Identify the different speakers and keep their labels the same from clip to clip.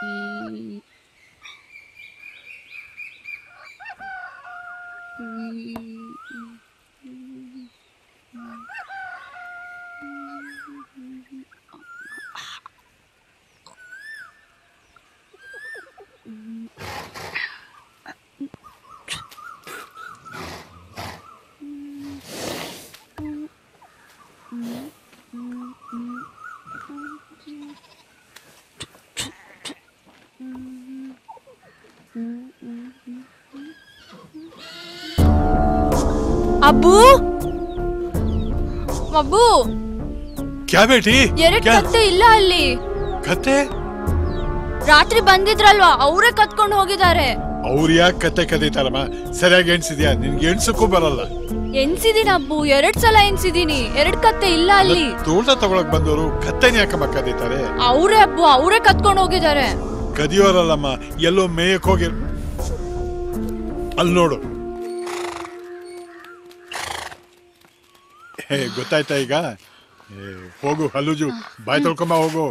Speaker 1: ಅಬ್ಬು ಅಬ್ಬು
Speaker 2: ಕ್ಯಾ ಬೇಟಿ
Speaker 1: ಎರಡ್
Speaker 2: ಕ್ಯಾ
Speaker 1: ಕತ್ತೆ ಇಲ್ಲ ಅಲ್ಲಿ
Speaker 2: ಕತೆ
Speaker 1: ರಾತ್ರಿ ಬಂದಿದ್ರಲ್ವಾ ಅವರೇ ಕತ್ಕೊಂಡು ಹೋಗಿದ್ದಾರೆ
Speaker 2: ಅವ್ರು ಯಾಕೆ ಕತೆ ಕದೀತಾರಮ್ಮ ಸರಿಯಾಗಿ ಎಣ್ಸಿದ್ಯಾ ನಿನ್ಗೆ ಎಣ್ಸಕ್ಕೂ ಬರಲ್ಲ
Speaker 1: ಎನ್ಸಿದೀನಿ ಅಬ್ಬು ಎರಡ್ ಸಲ ಎನ್ಸಿದೀನಿ ಎರಡ್ ಕತ್ತೆ ಇಲ್ಲ ಅಲ್ಲಿ
Speaker 2: ತೋಟ ತಗೊಳಕ್ ಬಂದವರು ಕತ್ತೆನ ಯಾಕಮ್ಮ ಕದೀತಾರೆ
Speaker 1: ಅವರೇ ಅಬ್ಬು ಅವರೇ ಕತ್ಕೊಂಡು ಹೋಗಿದ್ದಾರೆ
Speaker 2: ಕದಿಯೋರಲ್ಲಮ್ಮ ಎಲ್ಲೋ ಮೇಯಕ್ ಹೋಗಿ ಅಲ್ಲಿ ನೋಡು ಹೇ ಗೊತ್ತಾಯ್ತಾ ಈಗ ಏ, ಹೋಗು ಹಲ್ಲುಜು ಬಾಯ್ ತೊಳ್ಕೊಂಬ ಹೋಗು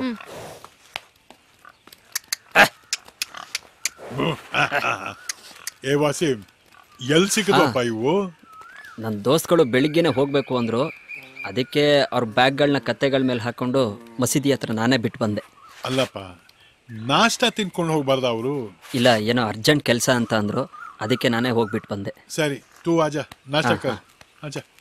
Speaker 2: ಏ ವಾಸಿಂ ಎಲ್ ಸಿಕ್ಕದಪ್ಪ ಇವು
Speaker 3: ನನ್ನ ದೋಸ್ತ್ಗಳು ಬೆಳಿಗ್ಗೆನೆ ಹೋಗಬೇಕು ಅಂದರು ಅದಕ್ಕೆ ಅವ್ರ ಬ್ಯಾಗ್ಗಳನ್ನ ಕತ್ತೆಗಳ ಮೇಲೆ ಹಾಕೊಂಡು ಮಸೀದಿ ಹತ್ರ ನಾನೇ ಬಿಟ್ಟು ಬಂದೆ
Speaker 2: ಅಲ್ಲಪ್ಪ ನಾಷ್ಟ ತಿನ್ಕೊಂಡು ಹೋಗ್ಬಾರ್ದ ಅವರು
Speaker 3: ಇಲ್ಲ ಏನೋ ಅರ್ಜೆಂಟ್ ಕೆಲಸ ಅಂತ ಅಂದರು ಅದಕ್ಕೆ ನಾನೇ ಹೋಗ್ಬಿಟ್ಟು ಬಂದೆ
Speaker 2: ಸರಿ ತೂ ಆಜಾ ನಾಷ್ಟ ಕರ್ ಆಜಾ